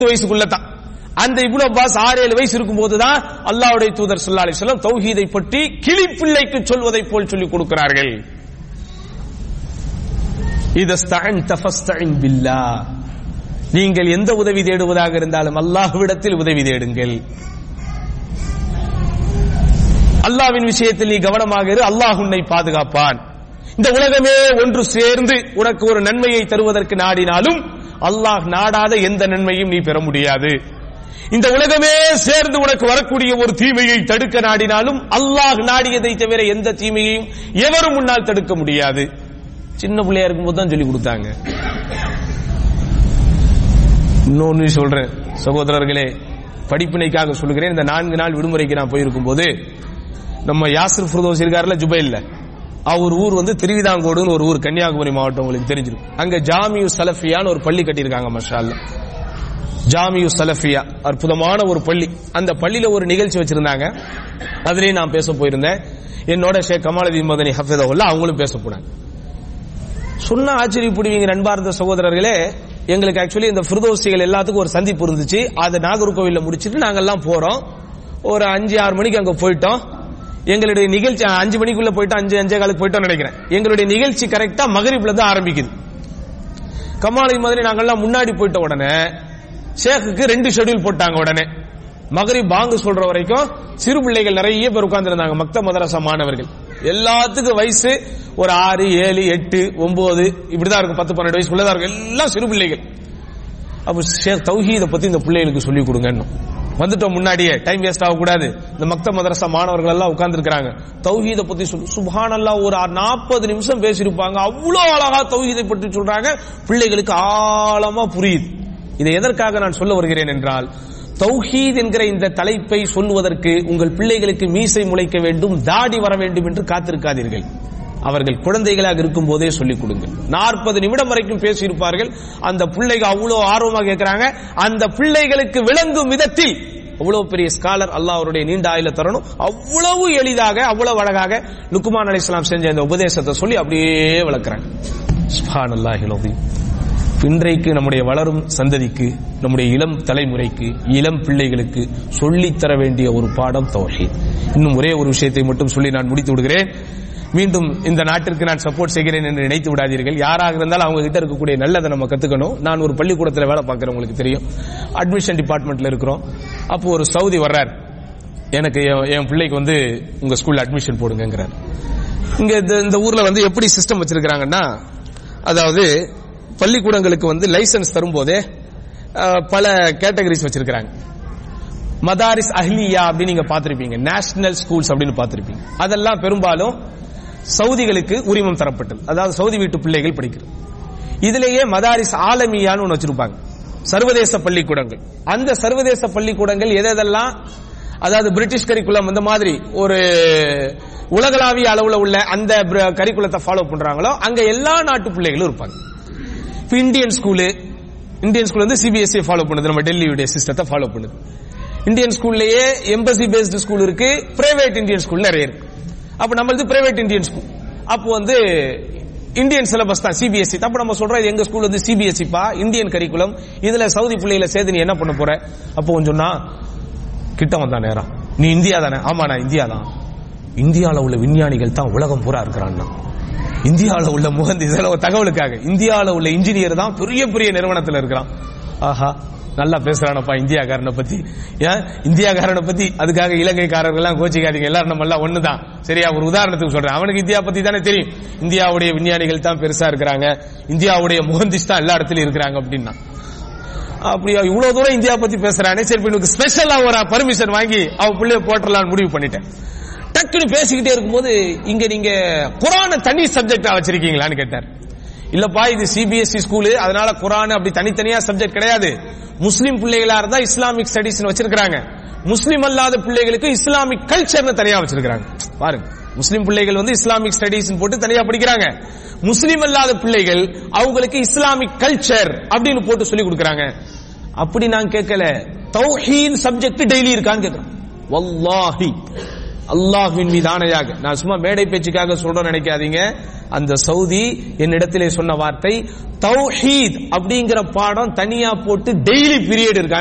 வயசுக்குள்ள தான் அந்த இப்னு அப்பாஸ் ஆறு ஏழு வயசு இருக்கும்போது தான் அல்லாஹ்வுடைய தூதர் ஸல்லல்லாஹு அலைஹி வஸல்லம் தௌஹீதை பற்றி கிளி பிள்ளைக்கு சொல்வதை போல் சொல்லிக் கொடுக்கிறார்கள் இதஸ்தஅன்த ஃபஸ்தஇன் பில்லாஹ் நீங்கள் எந்த உதவி தேடுவதாக இருந்தாலும் அல்லாஹ்விடத்தில் உதவி தேடுங்கள் அல்லாஹ்வின் விஷயத்தில் நீ கவனமாக இரு அல்லாஹ் உன்னை பாதுகாப்பான் இந்த உலகமே ஒன்று சேர்ந்து உனக்கு ஒரு நன்மையை தருவதற்கு நாடினாலும் அல்லாஹ் நாடாத எந்த நன்மையும் நீ பெற முடியாது இந்த உலகமே சேர்ந்து உனக்கு வரக்கூடிய ஒரு தீமையை தடுக்க நாடினாலும் அல்லாஹ் நாடியதை தவிர எந்த தீமையையும் எவரும் முன்னால் தடுக்க முடியாது சின்ன பிள்ளையா இருக்கும்போது தான் சொல்லி கொடுத்தாங்க இன்னொன்னு சொல்றேன் சகோதரர்களே படிப்பினைக்காக சொல்லுகிறேன் இந்த நான்கு நாள் விடுமுறைக்கு நான் போயிருக்கும் போது நம்ம யாசிர் ஃபிரதோஸ் இருக்காருல ஜுபைல்ல அவர் ஊர் வந்து திருவிதாங்கோடுன்னு ஒரு ஊர் கன்னியாகுமரி மாவட்டம் உங்களுக்கு தெரிஞ்சிருக்கும் அங்க ஜாமியு சலஃபியான்னு ஒரு பள்ளி கட்டியிருக்காங்க மஷால்ல ஜாமியு சலஃபியா அற்புதமான ஒரு பள்ளி அந்த பள்ளியில ஒரு நிகழ்ச்சி வச்சிருந்தாங்க அதுலயும் நான் பேச போயிருந்தேன் என்னோட ஷேக் கமாலதீன் மதனி ஹஃபிதவுல்லா அவங்களும் பேச போனாங்க சொன்ன ஆச்சரியப்படுவீங்க நண்பார்ந்த சகோதரர்களே எங்களுக்கு ஆக்சுவலி இந்த ஃபிரதோசிகள் எல்லாத்துக்கும் ஒரு சந்திப்பு இருந்துச்சு அதை நாகர்கோவில்ல முடிச்சிட்டு நாங்கெல்லாம் போறோம் ஒரு அஞ்சு ஆறு மணிக்கு அங்க போயிட்டோம் எங்களுடைய நிகழ்ச்சி அஞ்சு மணிக்குள்ள போயிட்டோம் அஞ்சு அஞ்சே காலுக்கு போயிட்டோம் நினைக்கிறேன் எங்களுடைய நிகழ்ச்சி கரெக்டா மகரிப்ல தான் ஆரம்பிக்குது கமாலை மாதிரி நாங்கெல்லாம் முன்னாடி போயிட்ட உடனே ஷேக்குக்கு ரெண்டு ஷெட்யூல் போட்டாங்க உடனே மகரி பாங்கு சொல்ற வரைக்கும் சிறு பிள்ளைகள் நிறைய பேர் உட்கார்ந்திருந்தாங்க மக்த மதரசா மாணவர்கள் எல்லாத்துக்கும் வயசு ஒரு ஆறு ஏழு எட்டு ஒன்பது இப்படிதான் இருக்கும் பத்து பன்னெண்டு வயசுக்குள்ளதான் இருக்கும் எல்லாம் சிறு பிள்ளைகள் அப்ப ஷேக் தௌஹீதை பத்தி இந்த பிள்ளைகளுக்கு சொல்லி கொடுங்கன்னு வந்துட்டோம் முன்னாடியே டைம் வேஸ்ட் ஆகக்கூடாது இந்த மக்த மதரசா மாணவர்கள் எல்லாம் உட்கார்ந்துருக்காங்க தௌஹீதை பத்தி சொல்லு சுபானல்லா ஒரு நாற்பது நிமிஷம் பேசியிருப்பாங்க அவ்வளவு அழகா தௌஹீதை பற்றி சொல்றாங்க பிள்ளைகளுக்கு ஆழமா புரியுது இதை எதற்காக நான் சொல்ல வருகிறேன் என்றால் தௌஹீத் என்கிற இந்த தலைப்பை சொல்லுவதற்கு உங்கள் பிள்ளைகளுக்கு மீசை முளைக்க வேண்டும் தாடி வர வேண்டும் என்று காத்திருக்காதீர்கள் அவர்கள் குழந்தைகளாக இருக்கும் போதே சொல்லிக் கொடுங்கள் நாற்பது நிமிடம் வரைக்கும் பேசியிருப்பார்கள் அந்த பிள்ளைகள் அவ்வளவு ஆர்வமாக கேட்கிறாங்க அந்த பிள்ளைகளுக்கு விளங்கும் விதத்தில் அவ்வளவு பெரிய ஸ்காலர் அல்லாஹ் அவருடைய நீண்ட ஆயுள தரணும் அவ்வளவு எளிதாக அவ்வளவு அழகாக லுக்குமான் அலிஸ்லாம் செஞ்ச இந்த உபதேசத்தை சொல்லி அப்படியே விளக்குறாங்க சுப்ஹான் அல்லாஹி இன்றைக்கு நம்முடைய வளரும் சந்ததிக்கு நம்முடைய இளம் தலைமுறைக்கு இளம் பிள்ளைகளுக்கு சொல்லித்தர வேண்டிய ஒரு பாடம் தௌஹீத் இன்னும் ஒரே ஒரு விஷயத்தை மட்டும் சொல்லி நான் முடித்து விடுகிறேன் மீண்டும் இந்த நாட்டிற்கு நான் சப்போர்ட் செய்கிறேன் என்று நினைத்து விடாதீர்கள் யாராக இருந்தாலும் அவங்க கிட்ட இருக்கக்கூடிய நல்லதை நம்ம கத்துக்கணும் நான் ஒரு பள்ளிக்கூடத்தில் வேலை பார்க்கிறேன் உங்களுக்கு தெரியும் அட்மிஷன் டிபார்ட்மெண்ட்ல இருக்கிறோம் அப்போ ஒரு சவுதி வர்றார் எனக்கு என் என் பிள்ளைக்கு வந்து உங்க ஸ்கூல்ல அட்மிஷன் போடுங்கிறார் இங்க இந்த- இந்த ஊர்ல வந்து எப்படி சிஸ்டம் வச்சிருக்கிறாங்கன்னா அதாவது பள்ளிக்கூடங்களுக்கு வந்து லைசன்ஸ் தரும்போதே அஹ், பல கேட்டகரிஸ் வச்சிருக்கிறாங்க மதாரிஸ் அஹ்லியா அப்படின்னு நீங்க பார்த்திருப்பீங்க நேஷனல் ஸ்கூல்ஸ் அப்படின்னு பார்த்திருப்பீங்க அதெல்லாம் பெரும்பாலும் சவுதிகளுக்கு உரிமம் தரப்பட்டது அதாவது சவுதி வீட்டு பிள்ளைகள் படிக்கிறது இதுலயே மதாரிஸ் ஆலமியான்னு ஒன்று வச்சிருப்பாங்க சர்வதேச பள்ளிக்கூடங்கள் அந்த சர்வதேச பள்ளிக்கூடங்கள் எதெல்லாம் அதாவது பிரிட்டிஷ் கரிக்குலம் அந்த மாதிரி ஒரு உலகளாவிய அளவுல உள்ள அந்த கரிக்குலத்தை ஃபாலோ பண்றாங்களோ அங்க எல்லா நாட்டு பிள்ளைகளும் இருப்பாங்க இப்ப இந்தியன் ஸ்கூலு இந்தியன் ஸ்கூல் வந்து சிபிஎஸ்சி ஃபாலோ பண்ணுது நம்ம டெல்லியுடைய சிஸ்டத்தை ஃபாலோ பண்ணுது இந்தியன் ஸ்கூல்லயே எம்பசி பேஸ்டு ஸ்கூல் இருக்கு பிரைவேட் இந்தியன் ஸ்கூல் நிறைய இருக்கு அப்ப நம்மளது பிரைவேட் இந்தியன் ஸ்கூல் அப்போ வந்து இந்தியன் சிலபஸ் தான் சிபிஎஸ்சி அப்ப நம்ம சொல்றோம் இது எங்க ஸ்கூல் வந்து சிபிஎஸ்சி பா இந்தியன் கரிக்குலம் இதுல சவுதி பிள்ளைகளை சேர்த்து நீ என்ன பண்ண போற அப்போ கொஞ்சம் சொன்னா கிட்ட வந்தா நேரம் நீ இந்தியா தானே ஆமா நான் இந்தியா தான் இந்தியால உள்ள விஞ்ஞானிகள் தான் உலகம் பூரா இருக்கிறான்னா இந்தியால உள்ள முகந்தி இதெல்லாம் ஒரு தகவலுக்காக இந்தியால உள்ள இன்ஜினியர் தான் பெரிய பெரிய நிறுவனத்துல இருக்கிறான் ஆஹா நல்லா பேசுறானப்பா இந்தியாக்காரனை பத்தி ஏன் இந்தியாக்காரனை பத்தி அதுக்காக இலங்கைக்காரர்கள் எல்லாம் கோச்சிக்காதீங்க எல்லாரும் நம்ம எல்லாம் ஒண்ணுதான் சரியா ஒரு உதாரணத்துக்கு சொல்றேன் அவனுக்கு இந்தியா பத்தி தானே தெரியும் இந்தியாவுடைய விஞ்ஞானிகள் தான் பெருசா இருக்கிறாங்க இந்தியாவுடைய முகந்திஸ் தான் எல்லா இடத்துலயும் இருக்கிறாங்க அப்படின்னா அப்படியா இவ்வளவு தூரம் இந்தியா பத்தி பேசுறானே சரி இப்ப இவனுக்கு ஸ்பெஷலா ஒரு பர்மிஷன் வாங்கி அவ பிள்ளைய போட்டுடலாம்னு முடிவு பண்ணிட்டேன் டக்குன்னு பேசிக்கிட்டே இருக்கும்போது இங்க நீங்க குரான தனி சப்ஜெக்டா வச்சிருக்கீங்களான்னு கேட்டார் இல்லப்பா இது சிபிஎஸ்இ ஸ்கூலு அதனால குரான் அப்படி தனித்தனியா சப்ஜெக்ட் கிடையாது முஸ்லீம் பிள்ளைகளா இருந்தா இஸ்லாமிக் ஸ்டடிஸ் வச்சிருக்காங்க முஸ்லீம் அல்லாத பிள்ளைகளுக்கு இஸ்லாமிக் கல்ச்சர்னு தனியா வச்சிருக்காங்க பாருங்க முஸ்லீம் பிள்ளைகள் வந்து இஸ்லாமிக் ஸ்டடிஸ் போட்டு தனியா படிக்கிறாங்க முஸ்லீம் அல்லாத பிள்ளைகள் அவங்களுக்கு இஸ்லாமிக் கல்ச்சர் அப்படின்னு போட்டு சொல்லி கொடுக்கறாங்க அப்படி நான் கேட்கல தௌஹீத் சப்ஜெக்ட் டெய்லி இருக்கான்னு கேட்கிறேன் வல்லாஹி அல்லாஹ்வின் மீது ஆணையாக நான் சும்மா மேடை பேச்சுக்காக சொல்றேன் நினைக்காதீங்க அந்த சவுதி என்னிடத்திலே சொன்ன வார்த்தை தௌஹீத் அப்படிங்கிற பாடம் தனியா போட்டு டெய்லி பீரியட் இருக்காங்க